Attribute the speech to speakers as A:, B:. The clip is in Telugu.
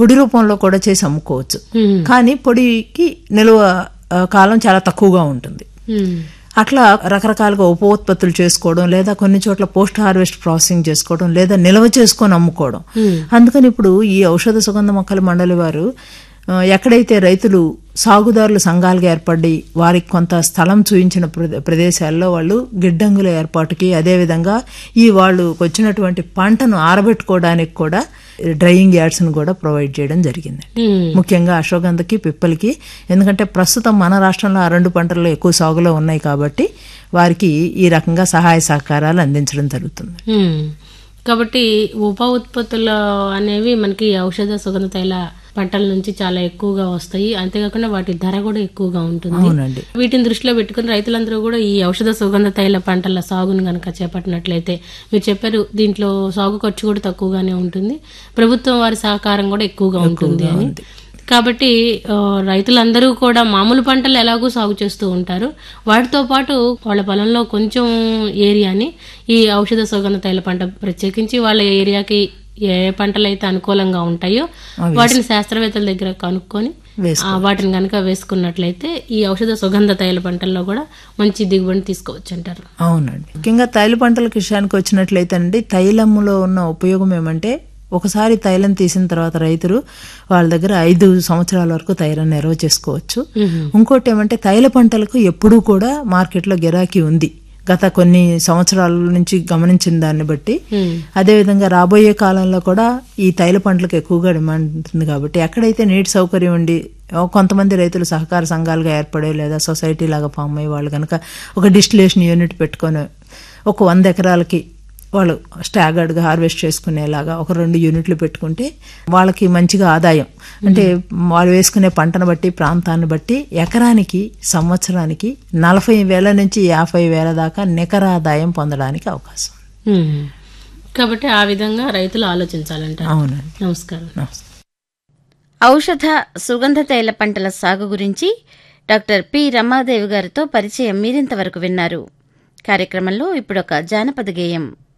A: పొడి రూపంలో కూడా చేసి అమ్ముకోవచ్చు
B: మ్మ్.
A: కానీ పొడికి నిల్వ ఆ, కాలం చాలా తక్కువగా ఉంటుంది
B: మ్మ్.
A: అట్లా రకరకాలుగా ఉపోత్పత్తులు చేసుకోవడం లేదా కొన్ని చోట్ల పోస్ట్ హార్వెస్ట్ ప్రాసెసింగ్ చేసుకోవడం లేదా నిల్వ చేసుకొని అమ్ముకోవడం అందుకని ఇప్పుడు ఈ ఔషధ సుగంధ మొక్కల మండలి వారు ఆ, ఎక్కడైతే రైతులు సాగుదారులు సంఘాలుగా ఏర్పడి వారికి కొంత స్థలం చూయించిన ప్రదే- ప్రదేశాల్లో వాళ్ళు గిడ్డంగుల ఏర్పాటుకి అదేవిధంగా ఈ వాళ్ళు వచ్చినటువంటి పంటను ఆరబెట్టుకోవడానికి కూడా డ్రైయింగ్ యార్డ్స్ ను కూడా ప్రొవైడ్ చేయడం జరిగింది
B: మ్మ్.
A: ముఖ్యంగా అశ్వగంధకి పిప్పలకి ఎందుకంటే ప్రస్తుతం మన రాష్ట్రంలో ఆ రెండు పంటలు ఎక్కువ సాగులో ఉన్నాయి కాబట్టి వారికి ఈ రకంగా సహాయ సహకారాలు అందించడం జరుగుతుంది
B: మ్మ్. కాబట్టి ఉప ఉత్పత్తులు అనేవి మనకి ఔషధ సుగంధ తైల పంటల నుంచి చాలా ఎక్కువగా వస్తాయి అంతేకాకుండా వాటి ధర కూడా ఎక్కువగా ఉంటుంది
A: అవునండి
B: వీటిని దృష్టిలో పెట్టుకుని రైతులందరూ కూడా ఈ ఔషధ సుగంధ తైల పంటల సాగును గనక చేపట్టినట్లయితే మీరు చెప్పారు దీంట్లో సాగు ఖర్చు కూడా తక్కువగానే ఉంటుంది ప్రభుత్వం వారి సహకారం కూడా ఎక్కువగా ఉంటుంది అని కాబట్టి ఆ, రైతులందరూ కూడా మామూలు పంటలు ఎలాగూ సాగు చేస్తూ ఉంటారు వాటితో పాటు వాళ్ళ పొలంలో కొంచెం ఏరియాని ఈ ఔషధ సుగంధ తైల పంట ప్రత్యేకించి వాళ్ళ ఏరియాకి ఏ పంటలు అయితే అనుకూలంగా ఉంటాయో వాటిని శాస్త్రవేత్తల దగ్గర కనుక్కొని
A: వేసుకో
B: ఆ, వాటిని కనుక వేసుకున్నట్లయితే ఈ ఔషధ సుగంధ తైల పంటల్లో కూడా మంచి దిగుబడి తీసుకోవచ్చు అంటారు
A: అవునండి ముఖ్యంగా తైల పంటల విషయానికి వచ్చినట్లయితే అండి తైలములో ఉన్న ఉపయోగం ఏమంటే ఒకసారి తైలం తీసిన తర్వాత రైతులు వాళ్ళ దగ్గర ఐదు సంవత్సరాల వరకు తైలం నిల్వ చేసుకోవచ్చు ఇంకోటి ఏమంటే తైల పంటలకు ఎప్పుడూ కూడా మార్కెట్లో గిరాకీ ఉంది గత కొన్ని సంవత్సరాల నుంచి గమనించిన దాన్ని బట్టి
B: మ్మ్.
A: అదేవిధంగా రాబోయే కాలంలో కూడా ఈ తైల పంటలకు ఎక్కువగా డిమాండ్ ఉంటుంది కాబట్టి ఎక్కడైతే నీటి సౌకర్యం ఉండి ఓ కొంతమంది రైతులు సహకార సంఘాలుగా ఏర్పడే లేదా సొసైటీ లాగా ఫామ్ అయ్యి వాళ్ళు కనుక ఒక డిస్టిలేషన్ యూనిట్ పెట్టుకొని ఒక వంద ఎకరాలకి వాళ్ళు స్టాగర్డ్గా హార్వెస్ట్ చేసుకునేలాగా ఒక రెండు యూనిట్లు పెట్టుకుంటే వాళ్ళకి మంచిగా ఆదాయం అంటే వాళ్ళు వేసుకునే పంటను బట్టి ప్రాంతాన్ని బట్టి ఎకరానికి సంవత్సరానికి నలభై వేల నుంచి యాభై వేల దాకా నికర ఆదాయం పొందడానికి అవకాశం ఉంది.
B: మ్మ్. కాబట్టి ఆ విధంగా రైతులు ఆలోచించాలంటారు
A: అవునండి
B: నమస్కారం
A: నమస్తే
C: ఔషధ సుగంధ తైల పంటల సాగు గురించి డాక్టర్ పి రమాదేవి గారితో పరిచయం మీరింతవరకు విన్నారు కార్యక్రమంలో ఇప్పుడొక జానపద గేయం